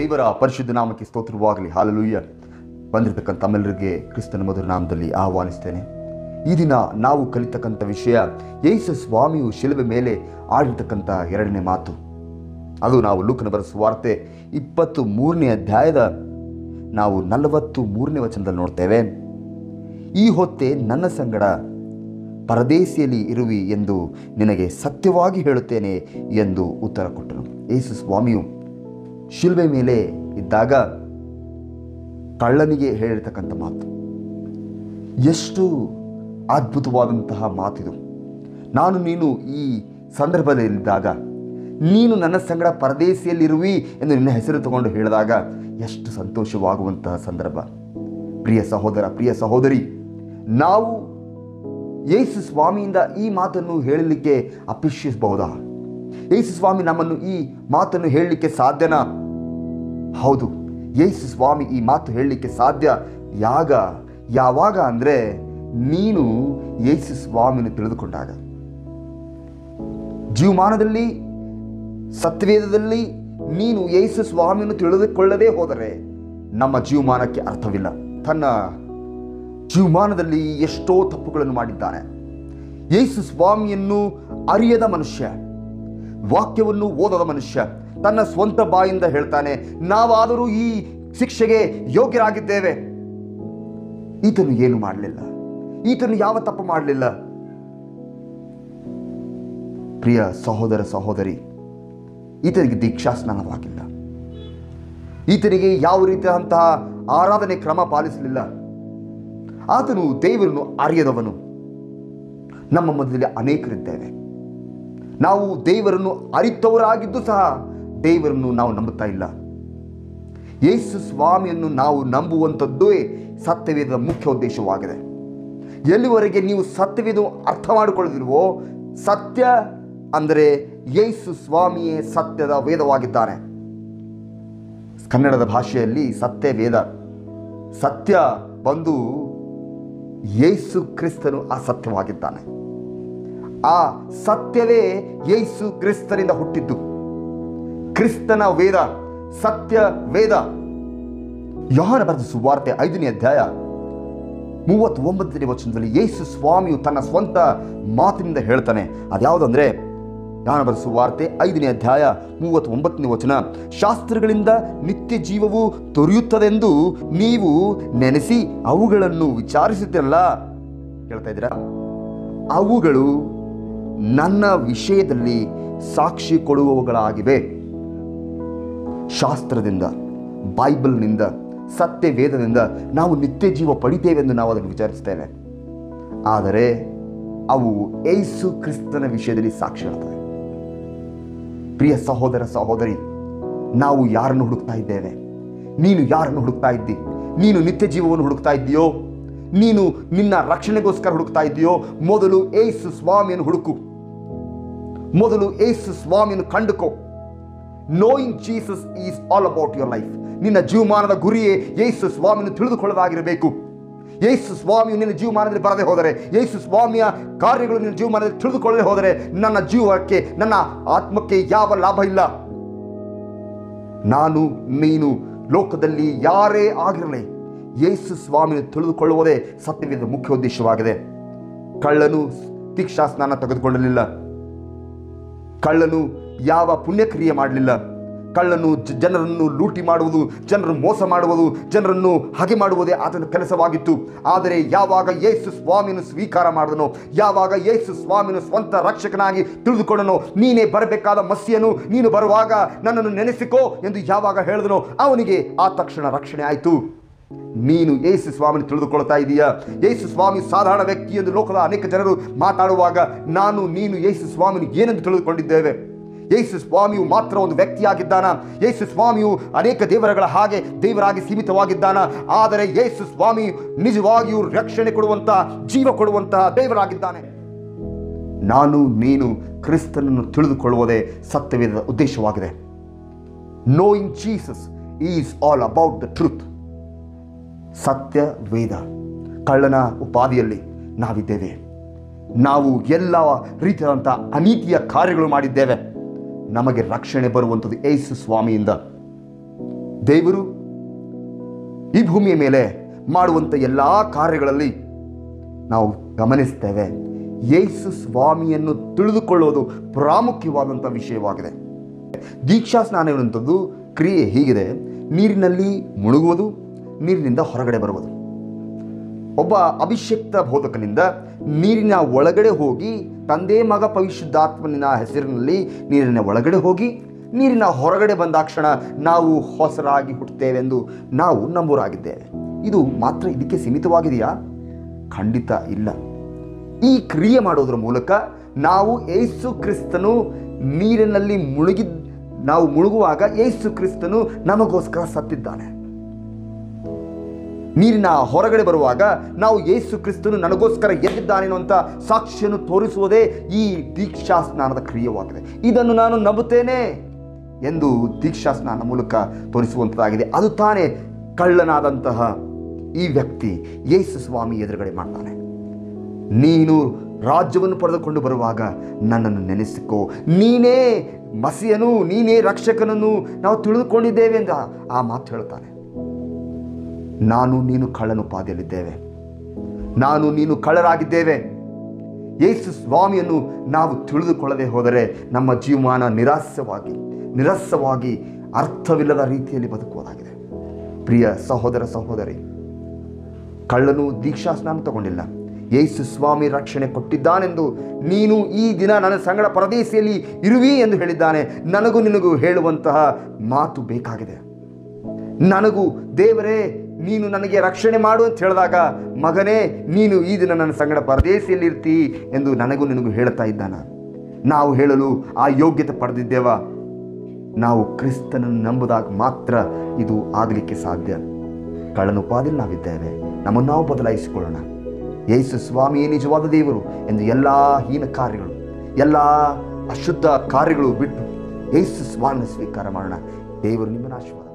ದೇವರ ಪರಿಶುದ್ಧ ನಾಮಕ್ಕೆ ಸ್ತೋತ್ರವಾಗಲಿ ಹಾಲಲೂಯ್ಯ ಬಂದಿರತಕ್ಕಂಥ ತಮ್ಮೆಲ್ಲರಿಗೆ ಕ್ರಿಸ್ತನ ಮಧುರ ನಾಮದಲ್ಲಿ ಆಹ್ವಾನಿಸ್ತೇನೆ ಈ ದಿನ ನಾವು ಕಲಿತಕ್ಕಂಥ ವಿಷಯ ಯೇಸು ಸ್ವಾಮಿಯು ಶಿಲುಬೆ ಮೇಲೆ ಆಡಿರ್ತಕ್ಕಂಥ ಎರಡನೇ ಮಾತು ಅದು ನಾವು ಲೂಕನ ಬರೆಸುವ ವಾರ್ತೆ ಇಪ್ಪತ್ತು ಮೂರನೇ ಅಧ್ಯಾಯದ ನಾವು ನಲವತ್ತು ಮೂರನೇ ವಚನದಲ್ಲಿ ನೋಡ್ತೇವೆ ಈ ಹೊತ್ತೆ ನನ್ನ ಸಂಗಡ ಪರದೇಶಿಯಲ್ಲಿ ಇರುವಿ ಎಂದು ನಿನಗೆ ಸತ್ಯವಾಗಿ ಹೇಳುತ್ತೇನೆ ಎಂದು ಉತ್ತರ ಕೊಟ್ಟನು ಯೇಸು ಸ್ವಾಮಿಯು ಶಿಲ್ಬೆ ಮೇಲೆ ಇದ್ದಾಗ ಕಳ್ಳನಿಗೆ ಹೇಳಿರ್ತಕ್ಕಂಥ ಮಾತು ಎಷ್ಟು ಅದ್ಭುತವಾದಂತಹ ಮಾತಿದು ನಾನು ನೀನು ಈ ಸಂದರ್ಭದಲ್ಲಿದ್ದಾಗ ನೀನು ನನ್ನ ಸಂಗಡ ಪರದೇಶಿಯಲ್ಲಿರುವಿ ಎಂದು ನಿನ್ನ ಹೆಸರು ತಗೊಂಡು ಹೇಳಿದಾಗ ಎಷ್ಟು ಸಂತೋಷವಾಗುವಂತಹ ಸಂದರ್ಭ ಪ್ರಿಯ ಸಹೋದರ ಪ್ರಿಯ ಸಹೋದರಿ ನಾವು ಯೇಸು ಸ್ವಾಮಿಯಿಂದ ಈ ಮಾತನ್ನು ಹೇಳಲಿಕ್ಕೆ ಅಪೇಕ್ಷಿಸಬಹುದಾ ಯೇಸು ಸ್ವಾಮಿ ನಮ್ಮನ್ನು ಈ ಮಾತನ್ನು ಹೇಳಲಿಕ್ಕೆ ಸಾಧ್ಯನಾ ಹೌದು ಯೇಸು ಸ್ವಾಮಿ ಈ ಮಾತು ಹೇಳಲಿಕ್ಕೆ ಸಾಧ್ಯ ಯಾಗ ಯಾವಾಗ ಅಂದರೆ ನೀನು ಯೇಸು ಸ್ವಾಮಿನ ತಿಳಿದುಕೊಂಡಾಗ ಜೀವಮಾನದಲ್ಲಿ ಸತ್ವೇದದಲ್ಲಿ ನೀನು ಯೇಸು ಸ್ವಾಮಿಯನ್ನು ತಿಳಿದುಕೊಳ್ಳದೇ ಹೋದರೆ ನಮ್ಮ ಜೀವಮಾನಕ್ಕೆ ಅರ್ಥವಿಲ್ಲ ತನ್ನ ಜೀವಮಾನದಲ್ಲಿ ಎಷ್ಟೋ ತಪ್ಪುಗಳನ್ನು ಮಾಡಿದ್ದಾನೆ ಯೇಸು ಸ್ವಾಮಿಯನ್ನು ಅರಿಯದ ಮನುಷ್ಯ ವಾಕ್ಯವನ್ನು ಓದದ ಮನುಷ್ಯ ತನ್ನ ಸ್ವಂತ ಬಾಯಿಂದ ಹೇಳ್ತಾನೆ ನಾವಾದರೂ ಈ ಶಿಕ್ಷೆಗೆ ಯೋಗ್ಯರಾಗಿದ್ದೇವೆ ಈತನು ಏನು ಮಾಡಲಿಲ್ಲ ಈತನು ಯಾವ ತಪ್ಪು ಮಾಡಲಿಲ್ಲ ಪ್ರಿಯ ಸಹೋದರ ಸಹೋದರಿ ಈತನಿಗೆ ದೀಕ್ಷಾ ಸ್ನಾನವಾಗಿಲ್ಲ ಈತನಿಗೆ ಯಾವ ರೀತಿಯಾದಂತಹ ಆರಾಧನೆ ಕ್ರಮ ಪಾಲಿಸಲಿಲ್ಲ ಆತನು ದೇವರನ್ನು ಅರಿಯದವನು ನಮ್ಮ ಮಧ್ಯದಲ್ಲಿ ಅನೇಕರಿದ್ದೇವೆ ನಾವು ದೇವರನ್ನು ಅರಿತವರಾಗಿದ್ದು ಸಹ ದೇವರನ್ನು ನಾವು ನಂಬುತ್ತಾ ಇಲ್ಲ ಯೇಸು ಸ್ವಾಮಿಯನ್ನು ನಾವು ನಂಬುವಂಥದ್ದೇ ಸತ್ಯವೇದದ ಮುಖ್ಯ ಉದ್ದೇಶವಾಗಿದೆ ಎಲ್ಲಿವರೆಗೆ ನೀವು ಸತ್ಯವೇದ ಅರ್ಥ ಮಾಡಿಕೊಳ್ಳದಿರುವೋ ಸತ್ಯ ಅಂದರೆ ಯೇಸು ಸ್ವಾಮಿಯೇ ಸತ್ಯದ ವೇದವಾಗಿದ್ದಾನೆ ಕನ್ನಡದ ಭಾಷೆಯಲ್ಲಿ ಸತ್ಯ ವೇದ ಸತ್ಯ ಬಂದು ಯೇಸು ಕ್ರಿಸ್ತನು ಅಸತ್ಯವಾಗಿದ್ದಾನೆ ಆ ಸತ್ಯವೇ ಯೇಸು ಕ್ರಿಸ್ತನಿಂದ ಹುಟ್ಟಿದ್ದು ಕ್ರಿಸ್ತನ ವೇದ ಸತ್ಯ ವೇದ ಯೋಹಾನ ಬರೆದ ಸುವಾರ್ತೆ ಐದನೇ ಅಧ್ಯಾಯ ಮೂವತ್ತೊಂಬತ್ತನೇ ವಚನದಲ್ಲಿ ಯೇಸು ಸ್ವಾಮಿಯು ತನ್ನ ಸ್ವಂತ ಮಾತಿನಿಂದ ಹೇಳ್ತಾನೆ ಅದ್ಯಾವುದಂದ್ರೆ ಯೋಹಾನ ಬರೆದ ಸುವಾರ್ತೆ ಐದನೇ ಅಧ್ಯಾಯ ಮೂವತ್ತೊಂಬತ್ತನೇ ವಚನ ಶಾಸ್ತ್ರಗಳಿಂದ ನಿತ್ಯ ಜೀವವು ದೊರೆಯುತ್ತದೆಂದು ನೀವು ನೆನೆಸಿ ಅವುಗಳನ್ನು ವಿಚಾರಿಸುತ್ತಿರಲ್ಲ ಹೇಳ್ತಾ ಇದ್ದೀರಾ ಅವುಗಳು ನನ್ನ ವಿಷಯದಲ್ಲಿ ಸಾಕ್ಷಿ ಕೊಡುವವುಗಳಾಗಿವೆ ಶಾಸ್ತ್ರದಿಂದ ಬೈಬಲ್ನಿಂದ ಸತ್ಯ ವೇದದಿಂದ ನಾವು ನಿತ್ಯ ಜೀವ ಪಡಿತೇವೆಂದು ನಾವು ಅದನ್ನು ವಿಚಾರಿಸ್ತೇವೆ ಆದರೆ ಅವು ಏಸು ಕ್ರಿಸ್ತನ ವಿಷಯದಲ್ಲಿ ಸಾಕ್ಷಿ ಹೇಳ್ತವೆ ಪ್ರಿಯ ಸಹೋದರ ಸಹೋದರಿ ನಾವು ಯಾರನ್ನು ಹುಡುಕ್ತಾ ಇದ್ದೇವೆ ನೀನು ಯಾರನ್ನು ಹುಡುಕ್ತಾ ಇದ್ದಿ ನೀನು ನಿತ್ಯ ಜೀವವನ್ನು ಹುಡುಕ್ತಾ ಇದ್ದೀಯೋ ನೀನು ನಿನ್ನ ರಕ್ಷಣೆಗೋಸ್ಕರ ಹುಡುಕ್ತಾ ಇದ್ದೀಯೋ ಮೊದಲು ಏಸು ಸ್ವಾಮಿಯನ್ನು ಹುಡುಕು ಮೊದಲು ಏಸು ಸ್ವಾಮಿಯನ್ನು ಕಂಡುಕೋ knowing Jesus is all about your life ನಿನ್ನ ಜೀವಮಾನದ ಗುರಿಯೇ ಯೇಸು ಸ್ವಾಮಿಯನ್ನು ತಿಳಿದುಕೊಳ್ಳೋದಾಗಿರಬೇಕು ಯೇಸು ಸ್ವಾಮಿಯು ನಿನ್ನ ಜೀವಮಾನದಲ್ಲಿ ಬರದೆ ಹೋದರೆ ಯೇಸು ಸ್ವಾಮಿಯ ಕಾರ್ಯಗಳು ನಿನ್ನ ಜೀವಮಾನದಲ್ಲಿ ತಿಳಿದುಕೊಳ್ಳದೆ ಹೋದರೆ ನನ್ನ ಜೀವಕ್ಕೆ ನನ್ನ ಆತ್ಮಕ್ಕೆ ಯಾವ ಲಾಭ ಇಲ್ಲ ನಾನು ನೀನು ಲೋಕದಲ್ಲಿ ಯಾರೇ ಆಗಿರಲಿ ಯೇಸು ಸ್ವಾಮಿಯನ್ನು ತಿಳಿದುಕೊಳ್ಳುವುದೇ ಸತ್ಯವೇದ ಮುಖ್ಯ ಉದ್ದೇಶವಾಗಿದೆ ಕಳ್ಳನು ದೀಕ್ಷಾ ಸ್ನಾನ ತೆಗೆದುಕೊಳ್ಳಲಿಲ್ಲ ಕಳ್ಳನು ಯಾವ ಪುಣ್ಯಕ್ರಿಯೆ ಮಾಡಲಿಲ್ಲ ಕಳ್ಳನು ಜ- ಜನರನ್ನು ಲೂಟಿ ಮಾಡುವುದು ಜನರನ್ನು ಮೋಸ ಮಾಡುವುದು ಜನರನ್ನು ಹಾಗೆ ಮಾಡುವುದೇ ಆತನ ಕೆಲಸವಾಗಿತ್ತು ಆದರೆ ಯಾವಾಗ ಯೇಸು ಸ್ವಾಮಿಯನ್ನು ಸ್ವೀಕಾರ ಮಾಡಿದನೋ ಯಾವಾಗ ಯೇಸು ಸ್ವಾಮಿಯನ್ನು ಸ್ವಂತ ರಕ್ಷಕನಾಗಿ ತಿಳಿದುಕೊಂಡನೋ ನೀನೇ ಬರಬೇಕಾದ ಮಸಿಯನು ನೀನು ಬರುವಾಗ ನನ್ನನ್ನು ನೆನೆಸಿಕೋ ಎಂದು ಯಾವಾಗ ಹೇಳಿದನೋ ಅವನಿಗೆ ಆ ತಕ್ಷಣ ರಕ್ಷಣೆ ಆಯಿತು ನೀನು ಯೇಸು ಸ್ವಾಮಿನ ತಿಳಿದುಕೊಳ್ತಾ ಇದೀಯಾ ಯೇಸು ಸ್ವಾಮಿ ಸಾಧಾರಣ ವ್ಯಕ್ತಿ ಎಂದು ಲೋಕದ ಅನೇಕ ಜನರು ಮಾತಾಡುವಾಗ ನಾನು ನೀನು ಯೇಸು ಸ್ವಾಮಿನ ಏನೆಂದು ತಿಳಿದುಕೊಂಡಿದ್ದೇವೆ ಯೇಸು ಸ್ವಾಮಿಯು ಮಾತ್ರ ಒಂದು ವ್ಯಕ್ತಿಯಾಗಿದ್ದಾನ ಯೇಸು ಸ್ವಾಮಿಯು ಅನೇಕ ದೇವರುಗಳ ಹಾಗೆ ದೇವರಾಗಿ ಸೀಮಿತವಾಗಿದ್ದಾನ ಆದರೆ ಯೇಸು ಸ್ವಾಮಿ ನಿಜವಾಗಿಯೂ ರಕ್ಷಣೆ ಕೊಡುವಂತಹ ಜೀವ ಕೊಡುವಂತಹ ದೇವರಾಗಿದ್ದಾನೆ ನಾನು ನೀನು ಕ್ರಿಸ್ತನನ್ನು ತಿಳಿದುಕೊಳ್ಳುವುದೇ ಸತ್ಯವೇದದ ಉದ್ದೇಶವಾಗಿದೆ knowing Jesus is all about the truth ಸತ್ಯ ವೇದ ಕಳ್ಳನ ಉಪಾಧಿಯಲ್ಲಿ ನಾವಿದ್ದೇವೆ ನಾವು ಎಲ್ಲ ರೀತಿಯಾದಂಥ ಅನೀತಿಯ ಕಾರ್ಯಗಳು ಮಾಡಿದ್ದೇವೆ ನಮಗೆ ರಕ್ಷಣೆ ಬರುವಂಥದ್ದು ಏಸು ಸ್ವಾಮಿಯಿಂದ ದೇವರು ಈ ಭೂಮಿಯ ಮೇಲೆ ಮಾಡುವಂಥ ಎಲ್ಲ ಕಾರ್ಯಗಳಲ್ಲಿ ನಾವು ಗಮನಿಸ್ತೇವೆ ಯೇಸು ಸ್ವಾಮಿಯನ್ನು ತಿಳಿದುಕೊಳ್ಳುವುದು ಪ್ರಾಮುಖ್ಯವಾದಂಥ ವಿಷಯವಾಗಿದೆ ದೀಕ್ಷಾ ಸ್ನಾನ ಎನ್ನುವಂಥದ್ದು ಕ್ರಿಯೆ ಹೀಗಿದೆ ನೀರಿನಲ್ಲಿ ಮುಳುಗುವುದು ನೀರಿನಿಂದ ಹೊರಗಡೆ ಬರುವುದು ಒಬ್ಬ ಅಭಿಷಕ್ತ ಬೋಧಕನಿಂದ ನೀರಿನ ಒಳಗಡೆ ಹೋಗಿ ತಂದೆ ಮಗ ಪರಿಶುದ್ಧಾತ್ಮನಿನ ಹೆಸರಿನಲ್ಲಿ ನೀರಿನ ಒಳಗಡೆ ಹೋಗಿ ನೀರಿನ ಹೊರಗಡೆ ಬಂದಾಕ್ಷಣ ನಾವು ಹೊಸರಾಗಿ ಹುಟ್ಟುತ್ತೇವೆಂದು ನಾವು ನಂಬೂರಾಗಿದ್ದೇವೆ ಇದು ಮಾತ್ರ ಇದಕ್ಕೆ ಸೀಮಿತವಾಗಿದೆಯಾ ಖಂಡಿತ ಇಲ್ಲ ಈ ಕ್ರಿಯೆ ಮಾಡೋದ್ರ ಮೂಲಕ ನಾವು ಏಸು ಕ್ರಿಸ್ತನು ನೀರಿನಲ್ಲಿ ಮುಳುಗಿ ನಾವು ಮುಳುಗುವಾಗ ಏಸು ಕ್ರಿಸ್ತನು ನಮಗೋಸ್ಕರ ಸತ್ತಿದ್ದಾನೆ ನೀರಿನ ಹೊರಗಡೆ ಬರುವಾಗ ನಾವು ಯೇಸು ಕ್ರಿಸ್ತನು ನನಗೋಸ್ಕರ ಎದ್ದಿದ್ದಾನೆ ಅನ್ನುವಂಥ ಸಾಕ್ಷಿಯನ್ನು ತೋರಿಸುವುದೇ ಈ ದೀಕ್ಷಾ ಸ್ನಾನದ ಕ್ರಿಯೆವಾಗಿದೆ ಇದನ್ನು ನಾನು ನಂಬುತ್ತೇನೆ ಎಂದು ದೀಕ್ಷಾ ಸ್ನಾನ ಮೂಲಕ ತೋರಿಸುವಂಥದ್ದಾಗಿದೆ ಅದು ತಾನೇ ಕಳ್ಳನಾದಂತಹ ಈ ವ್ಯಕ್ತಿ ಯೇಸು ಸ್ವಾಮಿ ಎದುರುಗಡೆ ಮಾಡ್ತಾನೆ ನೀನು ರಾಜ್ಯವನ್ನು ಪಡೆದುಕೊಂಡು ಬರುವಾಗ ನನ್ನನ್ನು ನೆನೆಸಿಕೋ ನೀನೇ ಮಸಿಯನು ನೀನೇ ರಕ್ಷಕನನ್ನು ನಾವು ತಿಳಿದುಕೊಂಡಿದ್ದೇವೆ ಎಂದು ಆ- ಆ ಮಾತು ಹೇಳ್ತಾನೆ ನಾನು ನೀನು ಕಳ್ಳನ ಪಾದೆಯಲ್ಲಿದ್ದೇವೆ ನಾನು ನೀನು ಕಳ್ಳರಾಗಿದ್ದೇವೆ ಯೇಸು ಸ್ವಾಮಿಯನ್ನು ನಾವು ತಿಳಿದುಕೊಳ್ಳದೆ ಹೋದರೆ ನಮ್ಮ ಜೀವಮಾನ ನಿರಾಸ್ಯವಾಗಿ ನಿರಸ್ಸವಾಗಿ ಅರ್ಥವಿಲ್ಲದ ರೀತಿಯಲ್ಲಿ ಬದುಕುವುದಾಗಿದೆ ಪ್ರಿಯ ಸಹೋದರ ಸಹೋದರಿ ಕಳ್ಳನು ದೀಕ್ಷಾ ಸ್ನಾನ ತಗೊಂಡಿಲ್ಲ ಯೇಸು ಸ್ವಾಮಿ ರಕ್ಷಣೆ ಕೊಟ್ಟಿದ್ದಾನೆಂದು ನೀನು ಈ ದಿನ ನನ್ನ ಸಂಗಡ ಪರದೇಶಿಯಲ್ಲಿ ಇರುವಿ ಎಂದು ಹೇಳಿದ್ದಾನೆ ನನಗೂ ನಿನಗೂ ಹೇಳುವಂತಹ ಮಾತು ಬೇಕಾಗಿದೆ ನನಗೂ ದೇವರೇ ನೀನು ನನಗೆ ರಕ್ಷಣೆ ಮಾಡು ಅಂತ ಹೇಳಿದಾಗ ಮಗನೇ ನೀನು ಈ ದಿನ ನನ್ನ ಸಂಗಡ ಪರದೇಶಿಯಲ್ಲಿ ಇರ್ತಿ ಎಂದು ನನಗೂ ನಿನಗೂ ಹೇಳ್ತಾ ಇದ್ದಾನ ನಾವು ಹೇಳಲು ಆ ಯೋಗ್ಯತೆ ಪಡೆದಿದ್ದೇವ ನಾವು ಕ್ರಿಸ್ತನನ್ನು ನಂಬುದಾಗ ಮಾತ್ರ ಇದು ಆಗಲಿಕ್ಕೆ ಸಾಧ್ಯ ಕಳ್ಳನುಪಾದಿಲ್ ನಾವಿದ್ದೇವೆ ನಮ್ಮನ್ನು ನಾವು ಬದಲಾಯಿಸಿಕೊಳ್ಳೋಣ ಯೇಸು ಸ್ವಾಮಿಯೇ ನಿಜವಾದ ದೇವರು ಎಂದು ಎಲ್ಲ ಹೀನ ಕಾರ್ಯಗಳು ಎಲ್ಲ ಅಶುದ್ಧ ಕಾರ್ಯಗಳು ಬಿಟ್ಟು ಯೇಸು ಸ್ವಾಮಿನ ಸ್ವೀಕಾರ ಮಾಡೋಣ ದೇವರು ನಿಮ್ಮನ್ನು ಆಶೀರ್ವಾದ